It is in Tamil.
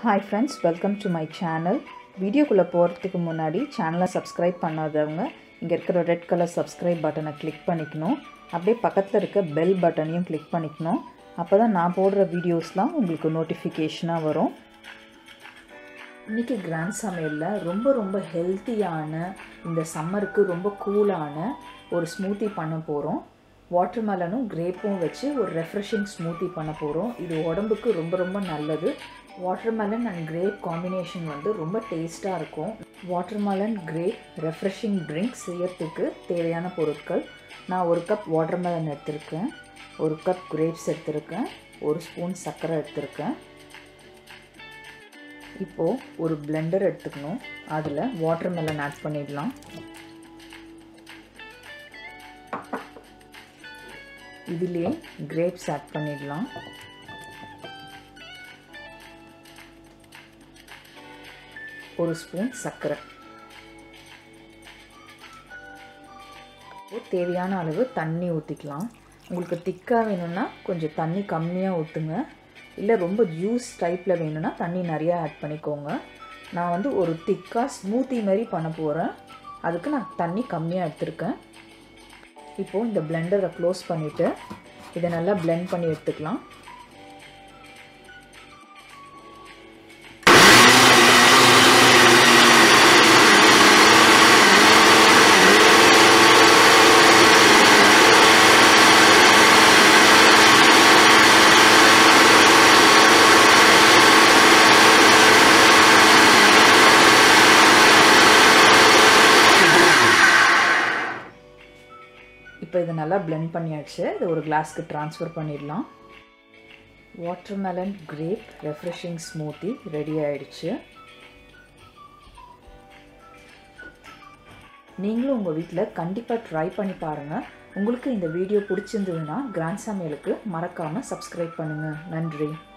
hi friends welcome to my channel வீடியோக்குள்ளே போகிறதுக்கு முன்னாடி சேனலை சப்ஸ்கிரைப் பண்ணாதவங்க இங்கே இருக்கிற ரெட் கலர் சப்ஸ்கிரைப் பட்டனை கிளிக் பண்ணிக்கணும் அப்படியே பக்கத்தில் இருக்க பெல் பட்டனையும் கிளிக் பண்ணிக்கணும் அப்போ தான் நான் போடுற வீடியோஸ்லாம் உங்களுக்கு நோட்டிஃபிகேஷனாக வரும் இன்றைக்கி கிராண்ட் சமையலில் ரொம்ப ரொம்ப ஹெல்த்தியான இந்த சம்மருக்கு ரொம்ப கூலான ஒரு ஸ்மூத்தி பண்ண போகிறோம் வாட்டர்மெலனும் கிரேப்பும் வச்சு ஒரு ரெஃப்ரெஷிங் ஸ்மூத்தி பண்ண போகிறோம் இது உடம்புக்கு ரொம்ப ரொம்ப நல்லது வாட்டர்மெலன் அண்ட் கிரேப் காம்பினேஷன் வந்து ரொம்ப டேஸ்ட்டாக இருக்கும் வாட்டர்மெலன் கிரேப் ரெஃப்ரெஷிங் ட்ரிங்க் செய்யறதுக்கு தேவையான பொருட்கள் நான் ஒரு கப் வாட்டர்மெலன் எடுத்திருக்கேன் ஒரு கப் கிரேப்ஸ் எடுத்திருக்கேன் ஒரு ஸ்பூன் சர்க்கரை எடுத்திருக்கேன் இப்போது ஒரு பிளெண்டர் எடுத்துக்கணும் அதில் வாட்டர்மெலன் ஆட் பண்ணிடலாம் இதிலே கிரேப்ஸ் ஆட் பண்ணிடலாம் ஒரு ஸ்பூன் சர்க்கரை தேவையான அளவு தண்ணி ஊற்றிக்கலாம் உங்களுக்கு திக்காக வேணும்னா கொஞ்சம் தண்ணி கம்மியாக ஊற்றுங்க இல்லை ரொம்ப ஜூஸ் டைப்பில் வேணும்னா தண்ணி நிறையா ஆட் பண்ணிக்கோங்க நான் வந்து ஒரு திக்காக ஸ்மூத்தி மாதிரி பண்ண போகிறேன் அதுக்கு நான் தண்ணி கம்மியாக எடுத்திருக்கேன் இப்போது இந்த பிளெண்டரை க்ளோஸ் பண்ணிவிட்டு இதை நல்லா பிளெண்ட் பண்ணி எடுத்துக்கலாம் இப்போ இதை நல்லா பிளெண்ட் பண்ணியாச்சு இதை ஒரு கிளாஸ்க்கு ட்ரான்ஸ்ஃபர் பண்ணிடலாம் watermelon grape refreshing smoothie ready ஆயிடுச்சு நீங்களும் உங்கள் வீட்டில் கண்டிப்பாக ட்ரை பண்ணி பாருங்கள் உங்களுக்கு இந்த வீடியோ பிடிச்சிருந்ததுன்னா கிராண்ட் சமையலுக்கு மறக்காமல் சப்ஸ்கிரைப் பண்ணுங்கள் நன்றி